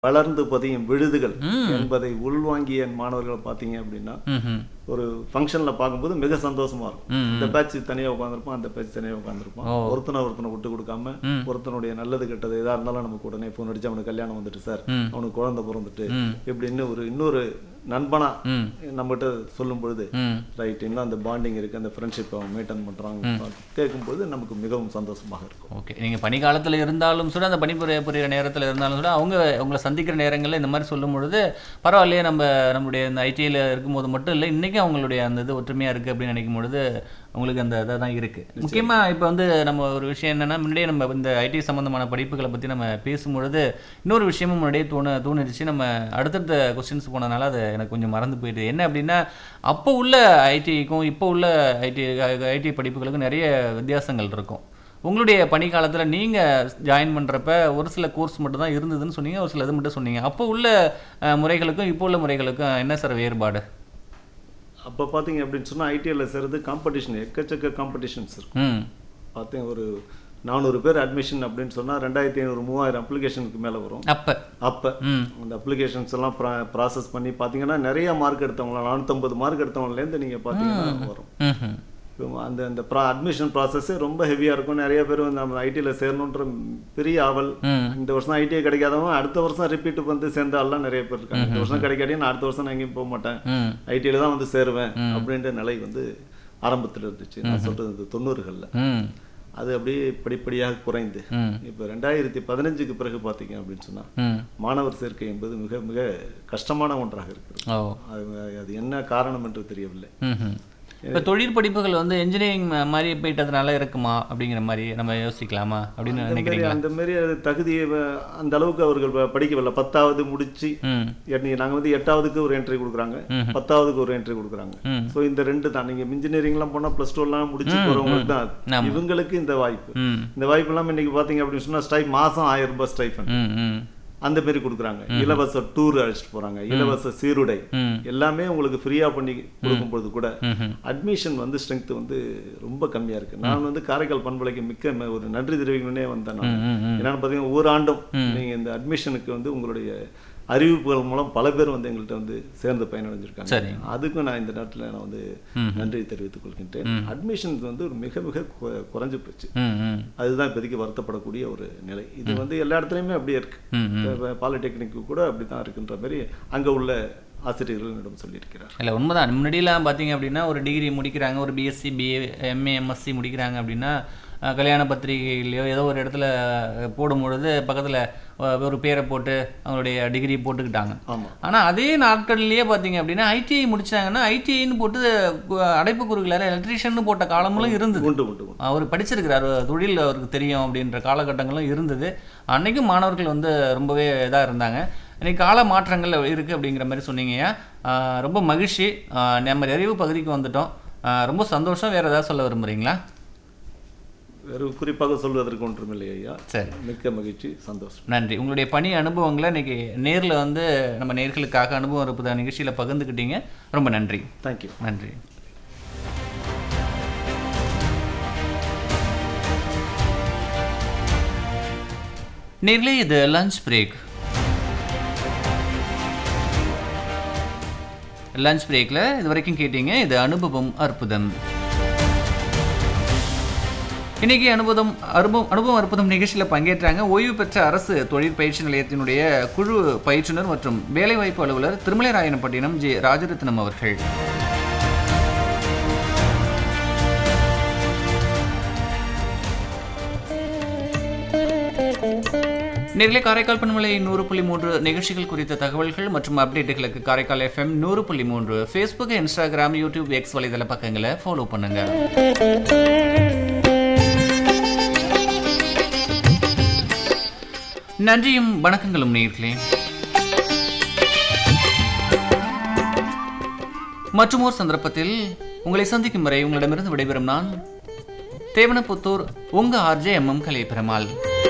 வளர்ந்து பதியும் விழுதுகள் என்பதை உள்வாங்கிய மாணவர்களை பார்த்தீங்க அப்படின்னா ம்ஹும். ஒரு ஃபங்க்ஷனில் பார்க்கும்போது மிக சந்தோஷமா இருக்கும் ம், இந்த பேட்ச் தனியாக உட்காந்துருப்பான் அந்த பேட்ச் தனியாக உட்காந்துருப்பான் ஓ. ஒருத்தனை ஒருத்தனை விட்டு கொடுக்காம ம். ஒருத்தனுடைய நல்லது கெட்டது எதாக இருந்தாலும் நமக்கு உடனே ஃபோன் அடிச்சு அவனுக்கு கல்யாணம் வந்துட்டு சார் ம். அவனுக்கு குழந்தை பிறந்துட்டு ம். இப்படின்னு ஒரு இன்னொரு நண்பனா ம். நம்மகிட்ட சொல்லும் பொழுது ம். ரைட் இன்னும் அந்த பாண்டிங் இருக்கு அந்த ஃப்ரெண்ட்ஷிப் அவன் மெயின்டைன் பண்றாங்க கேட்கும்போது நமக்கு மிகவும் சந்தோஷமாக இருக்கும் ஓகே நீங்க பனிக்காலத்துல இருந்தாலும் கூட அந்த பணிபுரிய புரியிற நேரத்துல இருந்தாலும் கூட அவங்க உங்களை சந்திக்கிற நேரங்கள்ல இந்த மாதிரி சொல்லும் பொழுது பரவாயில்லையே நம்ம நம்மளுடைய இந்த ஐடியில் இருக்கும்போது மட்டும் இல்லை இன்னைக்கும் அவங்களுடைய அந்த இது ஒற்றுமையா இருக்கு அப்படின்னு நினைக்கும் பொழுது உங்களுக்கு அந்த இதாக தான் இருக்கு முக்கியமா இப்போ வந்து நம்ம ஒரு விஷயம் என்னன்னா முன்னாடியே நம்ம இந்த ஐடி சம்பந்தமான படிப்புகளை பத்தி நம்ம பேசும்பொழுது இன்னொரு விஷயமும் முன்னாடியே தோணு தோணிடுச்சு நம்ம அடுத்தடுத்த கொஸ்டின்ஸ் போனதுனால அது எனக்கு கொஞ்சம் மறந்து போயிடுது என்ன அப்படின்னா அப்போ உள்ள ஐடிக்கும் இப்போ உள்ள ஐடி ஐடி படிப்புகளுக்கும் நிறைய வித்தியாசங்கள் இருக்கும் உங்களுடைய பணிக்காலத்தில் நீங்கள் ஜாயின் பண்ணுறப்ப ஒரு சில கோர்ஸ் மட்டும் தான் இருந்ததுன்னு சொன்னீங்க ஒரு சில இது மட்டும் சொன்னீங்க அப்போ உள்ள அஹ், முறைகளுக்கும் இப்போ உள்ள முறைகளுக்கும் என்ன சார் வேறுபாடு அப்போ பார்த்தீங்க அப்படின்னு சொன்னா ஐடிஐல சேர்றது காம்படிஷன் எக்கச்சக்க காம்படிஷன்ஸ் இருக்கும் ம் பார்த்தேன் ஒரு நானூறு பேர் அட்மிஷன் அப்படின்னு சொன்னா ரெண்டாயிரத்தி ஐநூறு மூவாயிரம் அப்ளிகேஷனுக்கு மேலே வரும் அப்போ அப்போ ம் அந்த அப்ளிகேஷன்ஸ் எல்லாம் ப்ராசஸ் பண்ணி பார்த்தீங்கன்னா நிறைய மார்க் எடுத்தவங்க நானூற்றம்பது மார்க் எடுத்தவங்கலேருந்து நீங்கள் பார்த்தீங்கன்னா வரும் ம் இப்போ அந்த அந்த ப்ரா அட்மிஷன் ப்ராசஸே ரொம்ப ஹெவியாக இருக்கும் நிறைய பேர் வந்து நம்ம ஐடியில் சேரணுன்ற பெரிய ஆவல் ம் இந்த வருஷம் ஐடிஐ கிடைக்காதவங்க அடுத்த வருஷம் ரிப்பீட் வந்து சேர்ந்த ஆள்லாம் நிறைய பேர் இருக்காங்க இந்த வருஷம் கிடைக்காட்டி நான் அடுத்த வருஷம் நான் எங்கேயும் போக மாட்டேன் ம் ஐடியில் தான் வந்து சேருவேன் அப்படின்ற நிலை வந்து ஆரம்பத்தில் இருந்துச்சு நான் சொல்றது இந்த தொண்ணூறுகளில் ம் அது அப்படியே படிப்படியாக குறைந்து ம் இப்போ ரெண்டாயிரத்தி பதினஞ்சுக்கு பிறகு பார்த்தீங்க அப்படின்னு சொன்னா ம் மாணவர் சேர்க்கை என்பது மிக மிக கஷ்டமான ஒன்றாக இருக்கிறது ஓ அது அது என்ன காரணம் என்று தெரியவில்லை ம் இப்போ தொழில் படிப்புகள் வந்து இன்ஜினியரிங் மாதிரி போயிட்டதுனால இருக்குமா அப்படிங்கிற மாதிரி நம்ம யோசிக்கலாமா அப்படின்னு அந்த மாதிரி நினைக்கிறீங்களா அந்த மாதிரி அது தகுதியை வ- அந்த அளவுக்கு அவர்கள் ப- படிக்கவில்லை பத்தாவது முடிச்சு ம் எட்- நாங்க வந்து எட்டாவதுக்கு ஒரு என்ட்ரி கொடுக்குறாங்க ம்ஹும். பத்தாவதுக்கு ஒரு என்ட்ரி கொடுக்குறாங்க ம் ஸோ இந்த ரெண்டு தான் நீங்க இன்ஜினியரிங்லாம் போனா ப்ளஸ் டூ எல்லாம் முடிச்சு போறவங்களுக்கு தான் அது. ஆமா. இவங்களுக்கு இந்த வாய்ப்பு ம் இந்த வாய்ப்பு எல்லாம் இன்னைக்கு பாத்தீங்க அப்படின்னு சொன்னா ஸ்டை மாசம் ஆயிரம் ரூபாய் ஸ்டைஃபன் ம் ம் அந்த மாதிரி கொடுக்குறாங்க இலவச டூர் அழைச்சிட்டு போறாங்க இலவச சீருடை ம் எல்லாமே உங்களுக்கு ஃப்ரீயா பண்ணி கொடுக்கும் பொழுது கூட ம்ஹும். அட்மிஷன் வந்து ஸ்ட்ரென்த் வந்து ரொம்ப கம்மியா இருக்கு நான் வந்து காரைக்கால் பண்பலைக்கு மிக்க ம- ஒரு நன்றி தெரிவிக்கணும்னே வந்தேன் நான் ம் ம் ம் என்னன்னு பார்த்தீங்கன்னா ஒவ்வொரு ஆண்டும் நீங்க இந்த அட்மிஷனுக்கு வந்து உங்களுடைய அறிவிப்புகள் மூலம் பல பேர் வந்து எங்கள்கிட்ட வந்து சேர்ந்து பயனடைஞ்சிருக்காங்க சரி. அதுக்கும் நான் இந்த நேரத்தில் நான் வந்து ம். நன்றி தெரிவித்துக் கொள்கின்றேன் அட்மிஷன் வந்து ஒரு மிக மிக கு- குறைஞ்சு போச்சு ம் ம் அதுதான் இப்போதைக்கு வருத்தப்படக்கூடிய ஒரு நிலை இது வந்து எல்லா இடத்துலையுமே அப்படியே இருக்கு ம் ம் இப்ப பாலிடெக்னிக்கு கூட அப்படி தான் இருக்குன்ற மாதிரி அங்க உள்ள ஆசிரியர்கள் என்னிடம் சொல்லியிருக்கிறார் இல்லை உண்மைதான் முன்னாடிலாம் பார்த்தீங்க அப்படின்னா ஒரு டிகிரி முடிக்கிறாங்க ஒரு பிஎஸ்சி பிஏ எம்ஏ எம்எஸ்சி முடிக்கிறாங்க அப்படின்னா அஹ், கல்யாண பத்திரிகையிலையோ ஏதோ ஒரு இடத்துல அஹ், போடும்பொழுது பக்கத்தில் ஒரு பேரை போட்டு அவங்களுடைய டிகிரி போட்டுக்கிட்டாங்க ஆமா ஆனால் அதே நாட்கள்லயே பார்த்தீங்க அப்படின்னா ஐடிஐ முடிச்சாங்கன்னா ஐடிஐன்னு போட்டு கு- அடைப்பு குறுகலார எலக்ட்ரீஷியன் போட்ட காலமெல்லாம் இருந்தது உண்டு உண்டு உண்டு அவர் படிச்சிருக்கிறார் தொழில் அவருக்கு தெரியும் அப்படின்ற காலகட்டங்களும் இருந்தது அன்னைக்கும் மாணவர்கள் வந்து ரொம்பவே இதாக இருந்தாங்க இன்னைக்கு கால மாற்றங்கள் இருக்குது அப்படிங்கிற மாதிரி சொன்னீங்கய்யா ஆஹ் ரொம்ப மகிழ்ச்சி ஆஹ் நம்ம நிறைவு பகுதிக்கு வந்துட்டோம் ஆஹ் ரொம்ப சந்தோஷம் வேறு ஏதாவது சொல்ல விரும்புகிறீங்களா வேறு குறிப்பாக சொல்வதற்கு ஒன்றுமில்லை ஐயா சரி மிக்க மகிழ்ச்சி சந்தோஷம் நன்றி உங்களுடைய பணி அனுபவங்களை இன்னைக்கு நேரில் வந்து நம்ம நேர்களுக்காக அனுபவம் இருப்பதா நிகழ்ச்சியில் பகிர்ந்துக்கிட்டீங்க ரொம்ப நன்றி தேங்க்யூ நன்றி நேர்களே இது லஞ்ச் பிரேக் லஞ்ச் பிரேக்கில் இது வரைக்கும் கேட்டீங்க இது அனுபவம் அற்புதம் இன்னைக்கு அனுபவம் அனுபவம் அனுபவம் அற்புதம் நிகழ்ச்சியில் பங்கேற்றாங்க ஓய்வு பெற்ற அரசு தொழிற்பயிற்சி நிலையத்தினுடைய குழு பயிற்றுனர் மற்றும் வேலைவாய்ப்பு அலுவலர் திருமலைராயனப்பட்டினம் ஜே ராஜரத்னம் அவர்கள் நேரிலே காரைக்கால் பண்பலை நூறு புள்ளி மூன்று நிகழ்ச்சிகள் குறித்த தகவல்கள் மற்றும் அப்டேட்டுகளுக்கு காரைக்கால் எஃப்எம் நூறு புள்ளி மூன்று ஃபேஸ்புக் இன்ஸ்டாகிராம் யூடியூப் எக்ஸ் வலைதள பக்கங்களை ஃபாலோ பண்ணுங்க நன்றியும் வணக்கங்களும் நேர்களே மற்றுமோர் சந்தர்ப்பத்தில் உங்களை சந்திக்கும் வரை உங்களிடமிருந்து விடைபெறும் நான் தேவனப்புத்தூர் உங்க RJ M M Kalai Perumal